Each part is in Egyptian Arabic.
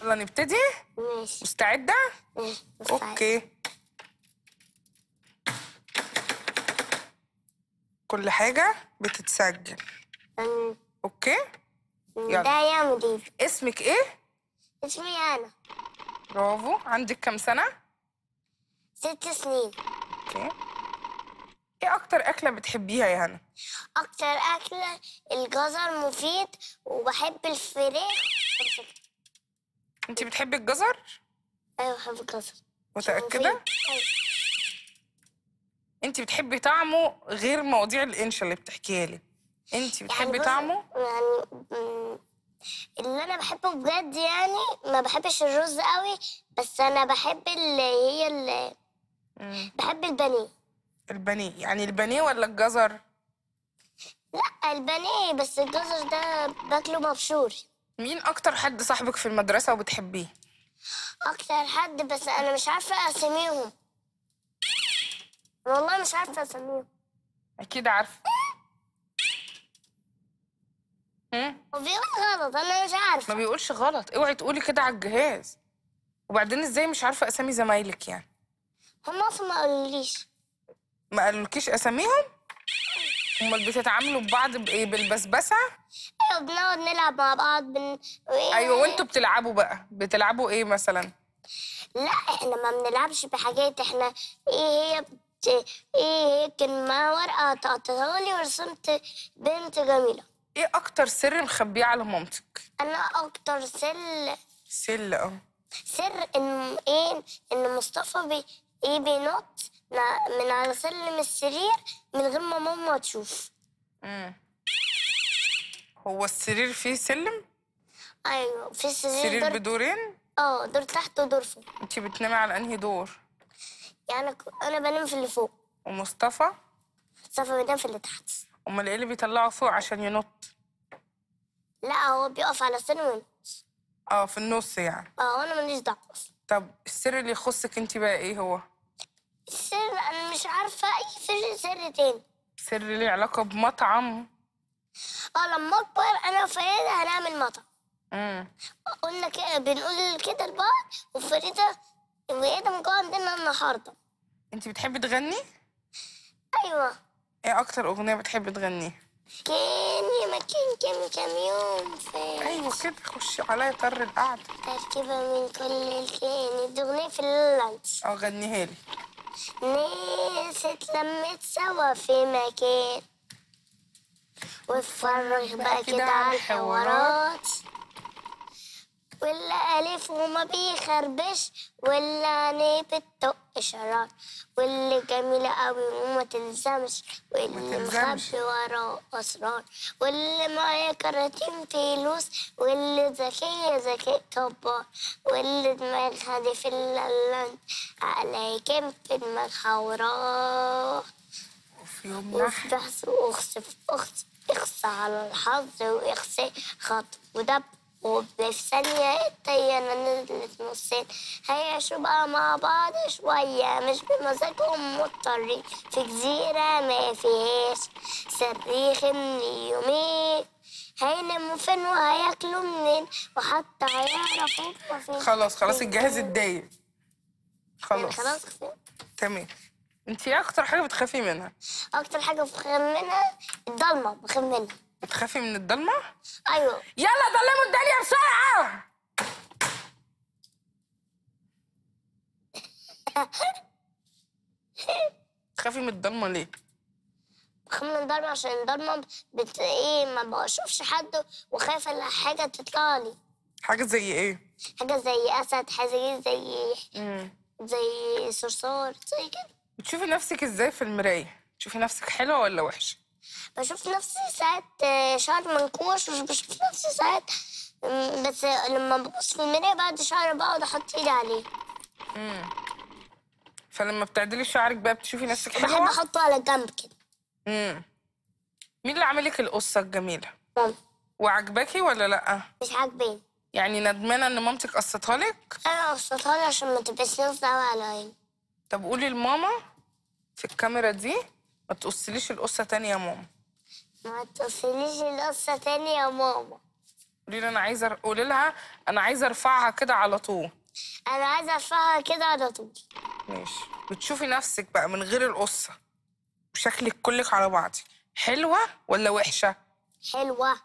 يلا نبتدي ماشي مستعدة؟ ماشي مستعد. اوكي كل حاجة بتتسجل أم، اوكي يلا. ده يا مدير اسمك ايه؟ اسمي أنا برافو عندك كام سنة؟ ست سنين اوكي ايه اكتر اكلة بتحبيها يا هنا؟ أكتر أكلة الجزر مفيد وبحب الفراخ انتي بتحبي الجزر؟ أيوة بحب الجزر متأكدة؟ مفيد. أيوة. انتي بتحبي طعمه غير مواضيع الانشا اللي بتحكيها لي انتي بتحبي بص- طعمه؟ يعني مم، اللي انا بحبه بجد يعني ما بحبش الرز قوي بس انا بحب اللي هي اللي مم. بحب البانيه البانيه يعني البانيه ولا الجزر؟ لا البانيه بس الجزر ده باكله مبشور مين اكتر حد صاحبك في المدرسة وبتحبيه؟ اكتر حد بس انا مش عارفه اساميهم والله مش عارفه اساميهم اكيد عارفة هم؟ هو بيقول غلط انا مش ما عارفه بيقولش غلط اوعي تقولي كده على الجهاز وبعدين ازاي مش عارفة اسامي زمايلك يعني؟ هم اصلا ما قالوليش ما قالولكيش اساميهم؟ امال بتتعاملوا ببعض بايه بالبسبسة؟ ايوه بنقعد نلعب مع بعض بن... ايوه وانتوا بتلعبوا بقى بتلعبوا ايه مثلا؟ لا احنا ما بنلعبش بحاجات احنا ايه هي بت... ايه هي كان معاها ورقه تقطعها لي ورسمت بنت جميله ايه اكتر سر مخبيه على مامتك؟ انا اكتر سر سل اه سر ان ايه ان مصطفى بي ايه بينط نا- من على سلم السرير من غير ما ماما تشوف مم. هو السرير فيه سلم؟ ايوه في السرير سرير دور بدورين؟ اه دور تحت ودور فوق انتي بتنامي على انهي دور؟ يعني أنا ك- انا بنام في اللي فوق ومصطفى؟ صفا بينام في اللي تحت امال ايه اللي بيطلعه فوق عشان ينط؟ لا هو بيقف على سلم وينط. اه في النص يعني اه انا ماليش دعوه اصلا طب السر اللي يخصك انتي بقى ايه هو؟ السر انا مش عارفه اي سر سر تاني سر ليه علاقة بمطعم اه لما اكبر انا وفريده هنعمل مطعم مم. قلنا كده بنقول كده لبعض وفريده وادم جوه عندنا النهارده انتي بتحبي تغني؟ ايوه ايه اكتر اغنية بتحبي تغنيها؟ كان يا مكان كام كام يوم فات ايوه كده خشي عليا طر القعدة تركيبة من كل الكائنات دي أغنية في اللانش اه غنيها لي ناس اتلمت سوا في مكان واتفرج بقى كده على الحوارات واللي ألف وما بيخربش واللي عينيه بتطق إشارات واللي جميلة قوي وما تلزمش واللي تلزمش. مخبي وراه أسرار واللي معاه كراتين فلوس واللي ذكية ذكاء كبار واللي دماغها دي في اللند على كم في دماغها وراه وفي يوم وفي نحل بحث واخسف اخس اخس على الحظ واخسي خط ودب وفي ثانية الطيارة نزلت نصين هيعيشوا بقى مع بعض شوية مش بمزاجهم مضطرين في جزيرة ما فيهاش صريخ من يومين هيناموا فين وهياكلوا منين وحتى هيعرفوا هما فين خلاص خلاص الجهاز اتضايق يعني خلاص خلاص كفاية. تمام انتي ايه اكتر حاجة بتخافي منها؟ أكتر حاجة بخاف منها الضلمة بخاف منها بتخافي من الضلمة؟ أيوه يلا ضلموا الدنيا بسرعة بتخافي من الضلمة ليه؟ بخاف من الضلمة عشان الضلمة بت ايه ما بشوفش حد وخايفة ان حاجة تطلع لي حاجة زي ايه؟ حاجة زي أسد حاجة زي مم. زي صرصار زي كده بتشوفي نفسك ازاي في المراية؟ تشوفي نفسك حلوة ولا وحشة؟ بشوف نفسي ساعات آه، شعر منكوش وبشوف نفسي ساعات مم، بس لما ببص في المراية بعد شعر بقعد أحط إيدي عليه مم. فلما بتعدلي شعرك بقى بتشوفي نفسك بحب حلوة؟ أحطه على جنب كده مم. مين اللي عاملك القصة الجميلة؟ ماما وعجباكي ولا لأ؟ مش عاجباني يعني ندمانة ان مامتك قصتها لك؟ أنا قصتها لي عشان ما تبقاش نازلة أوي على عيني طب قولي لماما في الكاميرا دي ما تقصليش القصة تاني يا ماما ما توصليش القصة تاني يا ماما قولي لي انا عايزه أر- قولي لها انا عايزه ارفعها كده على طول انا عايزه ارفعها كده على طول ماشي بتشوفي نفسك بقى من غير القصه وشكلك كلك على بعضي حلوه ولا وحشه حلوه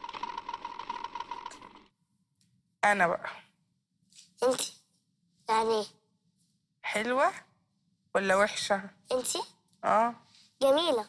انا بقى انت يعني ايه حلوه ولا وحشه انت اه جميله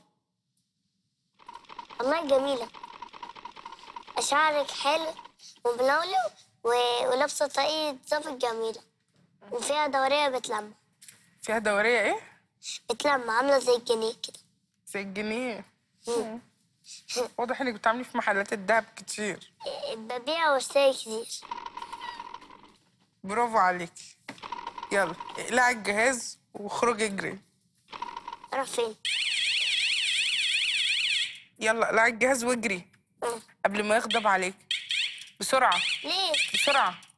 والله جميله شعرك حلو وملولو و- ولابسه طاقية ظابط جميله وفيها دوريه بتلمع فيها دوريه ايه بتلمع عامله زي الجنيه كده زي الجنيه واضح انك بتعملي في محلات الدهب كتير ببيع واشتري كتير برافو عليكي يلا اقلعي الجهاز واخرجي اجري اروح فين يلا اقلعي الجهاز واجري مم. قبل ما يغضب عليك بسرعه ليه بسرعه